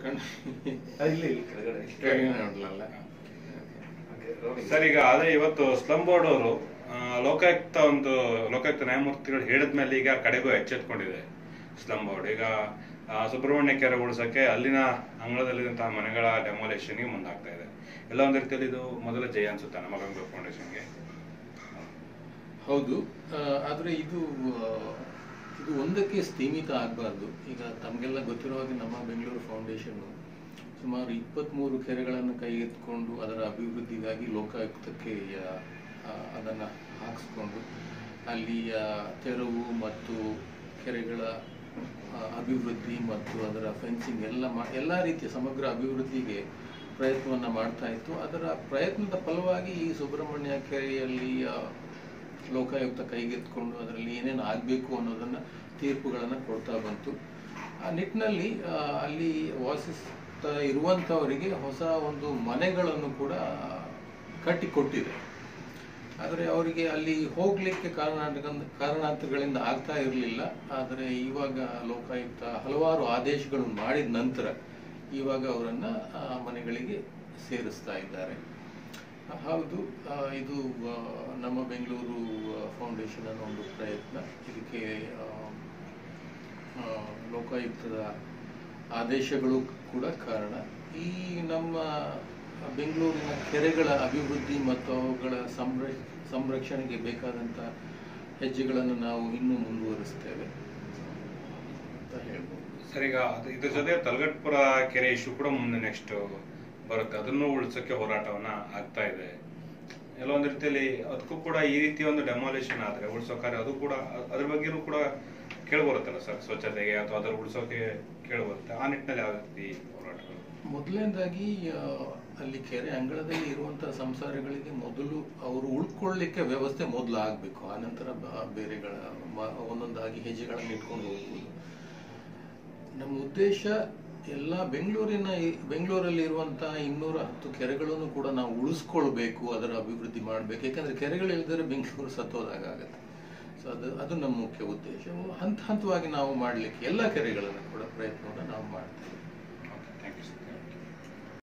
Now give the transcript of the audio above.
ಕಣ್ಣು ಆ, ಇಲ್ಲಿ ಇಲ್ಲಿ ಕೆಳಗಡೆ ಕೆಳಗೆ ನೋಡ್ಲಲ್ಲ ಹಾಗೆ, rolling. ಸರ್ ಈಗ ಅದೇ ಇವತ್ತು ಸ್ಲಮ್ ಬೋರ್ಡ್ ಅವರು ಲೋಕಾಯುಕ್ತ ಒಂದು ಲೋಕಾಯುಕ್ತ ನ್ಯಾಯಮೂರ್ತಿಗಳು ಹೇಳಿದ್ಮೇಲೆ ಈಗ ಕಡೆಗೂ ಎಚ್ಚೆತ್ಕೊಂಡಿದೆ ಸ್ಲಮ್ ಬೋರ್ಡ್ ಈಗ ಆ, ಸುಬ್ರಹ್ಮಣ್ಯ ಕೆರೆ ಉಳಿಸಕ್ಕೆ ಅಲ್ಲಿನ ಅಂಗಳದಲ್ಲಿರುವಂತಹ ಮನೆಗಳ ಡೆಮೋಲೇಷನ್ಗೆ ಮುಂದಾಗ್ತಾ ಇದೆ ಎಲ್ಲ ಒಂದ್ ರೀತಿಯಲ್ಲಿ ಇದು ಮೊದಲ ಜಯ ಅನ್ಸುತ್ತೆ ನಮ್ಮ ಬೆಂಗಳೂರು ಫೌಂಡೇಶನ್ಗೆ ಹೌದು ಆ, ಆದ್ರೆ ಇದು ಆ, ಇದು ಒಂದಕ್ಕೆ ಸ್ಥೀಮಿತ ಆಗಬಾರ್ದು ಈಗ ತಮಗೆಲ್ಲ ಗೊತ್ತಿರೋ ಹಾಗೆ ನಮ್ಮ ಬೆಂಗಳೂರು ಫೌಂಡೇಶನ್ ಸುಮಾರು ಇಪ್ಪತ್ತ್ಮೂರು ಕೆರೆಗಳನ್ನು ಕೈಗೆತ್ತಿಕೊಂಡು ಅದರ ಅಭಿವೃದ್ಧಿಗಾಗಿ ಲೋಕಾಯುಕ್ತಕ್ಕೆ ಆ, ಆ, ಅದನ್ನ ಹಾಕಿಸ್ಕೊಂಡು ಅಲ್ಲಿ ಆ, ತೆರವು ಮತ್ತು ಕೆರೆಗಳ ಆ, ಅಭಿವೃದ್ಧಿ ಮತ್ತು ಅದರ ಫೆನ್ಸಿಂಗ್ ಎಲ್ಲ ಮಾ ಎಲ್ಲ ರೀತಿಯ ಸಮಗ್ರ ಅಭಿವೃದ್ಧಿಗೆ ಪ್ರಯತ್ನವನ್ನು ಮಾಡ್ತಾ ಇತ್ತು ಅದರ ಪ್ರಯತ್ನದ ಫಲವಾಗಿ ಈ ಸುಬ್ರಹ್ಮಣ್ಯ ಕೆರೆಯಲ್ಲಿ ಆ, ಲೋಕಾಯುಕ್ತ ಕೈಗೆತ್ತಿಕೊಂಡು ಅದರಲ್ಲಿ ಏನೇನು ಆಗಬೇಕು ಅನ್ನೋದನ್ನ ತೀರ್ಪುಗಳನ್ನು ಕೊಡ್ತಾ ಬಂತು ಆ ನಿಟ್ಟಿನಲ್ಲಿ ಆ, ಅಲ್ಲಿ ವಾಸಿಸ್ತಾ ಇರುವಂಥವರಿಗೆ ಹೊಸ ಒಂದು ಮನೆಗಳನ್ನು ಕೂಡ ಕಟ್ಟಿಕೊಟ್ಟಿದೆ ಆದರೆ ಅವರಿಗೆ ಅಲ್ಲಿ ಹೋಗ್ಲಿಕ್ಕೆ ಕಾರಣ ಕಾರಣಾಂತರಗಳಿಂದ ಆಗ್ತಾ ಇರಲಿಲ್ಲ ಆದರೆ ಇವಾಗ ಲೋಕಾಯುಕ್ತ ಹಲವಾರು ಆದೇಶಗಳನ್ನು ಮಾಡಿದ ನಂತರ ಇವಾಗ ಅವರನ್ನ ಆ, ಮನೆಗಳಿಗೆ ಸೇರಿಸ್ತಾ ಇದ್ದಾರೆ ಆ, ಹೌದು ಆ, ಇದು ಆ, ನಮ್ಮ ಬೆಂಗಳೂರು ಫೌಂಡೇಶನ್ ಅನ್ನೋ ಒಂದು ಪ್ರಯತ್ನ ಇದಕ್ಕೆ ಆ, ಆ, ಲೋಕಾಯುಕ್ತದ ಆದೇಶಗಳು ಕೂಡ ಕಾರಣ ಈ ನಮ್ಮ ಬೆಂಗಳೂರಿನ ಕೆರೆಗಳ ಅಭಿವೃದ್ಧಿ ಮತ್ತು ಅವುಗಳ ಸಂರ ಸಂರಕ್ಷಣೆಗೆ ಬೇಕಾದಂಥ ಹೆಜ್ಜೆಗಳನ್ನು ನಾವು ಇನ್ನೂ ಮುಂದುವರಿಸ್ತೇವೆ ಅಂತ ಹೇಳ್ಬೋದು ಸರ್ ಈಗ ಅದು- ಇದ್ರ ಜೊತೆ ತಲಗಟ್ಪುರ ಕೆರೆ ಇಶ್ಯೂ ಕೂಡ ಮುಂದೆ ನೆಕ್ಸ್ಟ್ ಬರುತ್ತೆ ಅದನ್ನು ಉಳಿಸೋಕೆ ಹೋರಾಟವನ್ನ ಆಗ್ತಾ ಇದೆ ಎಲ್ಲ ಒಂದು ರೀತಿಯಲ್ಲಿ ಅದಕ್ಕೂ ಕೂಡ ಈ ರೀತಿ ಒಂದು ಡೆಮಾಲೇಷನ್ ಆದ್ರೆ ಉಳಿಸೋ ಕಾರ್ಯ ಅದು ಕೂಡ ಅ- ಅದ್ರ ಬಗ್ಗೆನೂ ಕೂಡ ಕೇಳ್ಬರುತ್ತಲ್ಲ ಸರ್ ಸ್ವಚ್ಛತೆಗೆ ಅಥವಾ ಅದರ ಉಳಿಸೋಕೆ ಕೇಳ್ಬರುತ್ತೆ ಆ ನಿಟ್ಟಿನಲ್ಲಿ ಯಾವ ರೀತಿ ಹೋರಾಟಗಳು ಮೊದಲನೇದಾಗಿ ಆ, ಅಲ್ಲಿ ಕೆರೆ ಅಂಗಳದಲ್ಲಿ ಇರುವಂತಹ ಸಂಸಾರಗಳಿಗೆ ಮೊದಲು ಅವರು ಉಳ್ಕೊಳ್ಳಿಕ್ಕೆ ವ್ಯವಸ್ಥೆ ಮೊದಲು ಆಗಬೇಕು ಆನಂತರ ಬ- ಬೇರೆಗಳ ಮ- ಒಂದೊಂದಾಗಿ ಹೆಜ್ಜೆಗಳನ್ನು ಇಟ್ಕೊಂಡು ಹೋಗ್ಬೋದು ನಮ್ಮ ಉದ್ದೇಶ ಎಲ್ಲ ಬೆಂಗಳೂರಿನ ಈ- ಬೆಂಗಳೂರಲ್ಲಿ ಇರುವಂತಹ ಇನ್ನೂರ ಹತ್ತು ಕೆರೆಗಳನ್ನು ಕೂಡ ನಾವು ಉಳಿಸ್ಕೊಳ್ಬೇಕು ಅದರ ಅಭಿವೃದ್ಧಿ ಮಾಡಬೇಕು ಯಾಕಂದ್ರೆ ಕೆರೆಗಳಿಲ್ಲದರೆ ಬೆಂಗಳೂರು ಸತ್ತೋದಾಗ ಆಗುತ್ತೆ ಸೊ ಅದು ಅದು ನಮ್ಮ ಮುಖ್ಯ ಉದ್ದೇಶ ಹಂತ ಹಂತವಾಗಿ ನಾವು ಮಾಡಲಿಕ್ಕೆ ಎಲ್ಲ ಕೆರೆಗಳನ್ನು ಕೂಡ ಪ್ರಯತ್ನವನ್ನು ನಾವು ಮಾಡ್ತೇವೆ